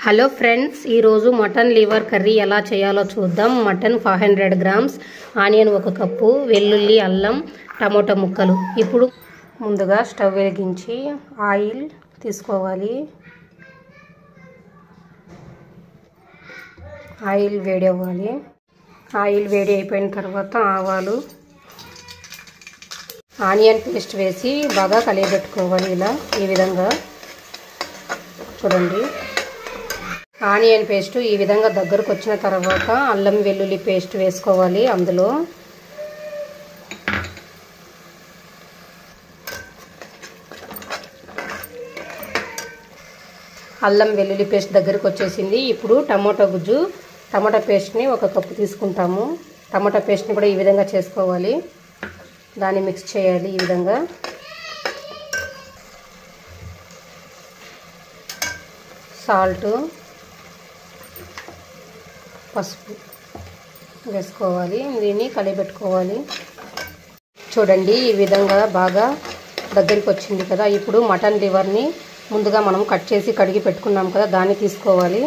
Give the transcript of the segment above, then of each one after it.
hello friends ఈరోజు mutton liver curry ఎలా చేయాలో చూద్దాం mutton five hundred grams onion ఒక కప్పు వెల్లుల్లి అల్లం టమోటా ముక్కలు ఇప్పుడు ముందుగా స్టవ్ వెలిగించి ఆయిల్ తీసుకోవాలి ఆయిల్ వేడి అవ్వాలి ఆయిల్ వేడి అయిపోయిన తర్వాత ఆవాలు ఆనియన్ పేస్ట్ వేసి బాగా కలియబెట్టుకోవాలి ఇలా ఈ విధంగా చూడండి ఆనియన్ పేస్ట్ ఈ విధంగా దగ్గరకు వచ్చిన తర్వాత అల్లం వెల్లుల్లి పేస్ట్ వేసుకోవాలి అందులో అల్లం వెల్లుల్లి పేస్ట్ దగ్గరకు వచ్చేసింది ఇప్పుడు టమోటా గుజ్జు టమాటా పేస్ట్ని ఒక కప్పు తీసుకుంటాము టమాటా పేస్ట్ని కూడా ఈ విధంగా చేసుకోవాలి దాన్ని మిక్స్ చేయాలి ఈ విధంగా సాల్ట్ పసుపు వేసుకోవాలి దీన్ని కలిపెట్టుకోవాలి చూడండి ఈ విధంగా బాగా దగ్గరికి వచ్చింది కదా ఇప్పుడు మటన్ లివర్ని ముందుగా మనం కట్ చేసి కడిగి పెట్టుకున్నాం కదా దాన్ని తీసుకోవాలి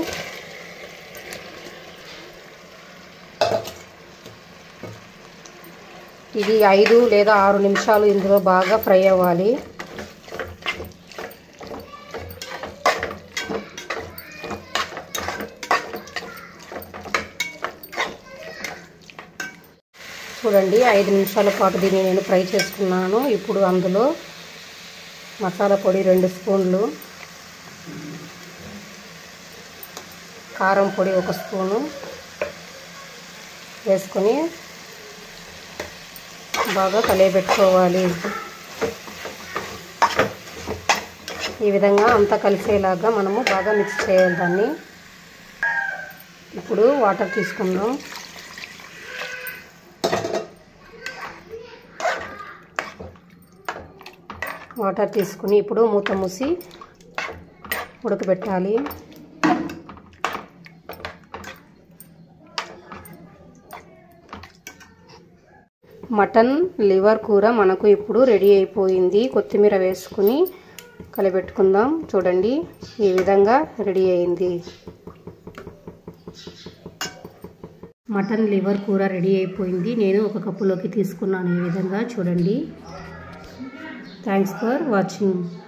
ఇది ఐదు లేదా ఆరు నిమిషాలు ఇందులో బాగా ఫ్రై అవ్వాలి చూడండి ఐదు నిమిషాల పాటు దీన్ని నేను ఫ్రై చేసుకున్నాను ఇప్పుడు అందులో మసాలా పొడి రెండు స్పూన్లు కారం పొడి ఒక స్పూను వేసుకొని బాగా కలియబెట్టుకోవాలి ఈ విధంగా అంతా కలిసేలాగా మనము బాగా మిక్స్ చేయాలి దాన్ని ఇప్పుడు వాటర్ తీసుకుందాం వాటర్ తీసుకుని ఇప్పుడు మూత మూసి ఉడకబెట్టాలి మటన్ లివర్ కూర మనకు ఇప్పుడు రెడీ అయిపోయింది కొత్తిమీర వేసుకుని కలిపెట్టుకుందాం చూడండి ఈ విధంగా రెడీ అయింది మటన్ లివర్ కూర రెడీ అయిపోయింది నేను ఒక కప్పులోకి తీసుకున్నాను ఈ విధంగా చూడండి థ్యాంక్స్ ఫర్ వాచింగ్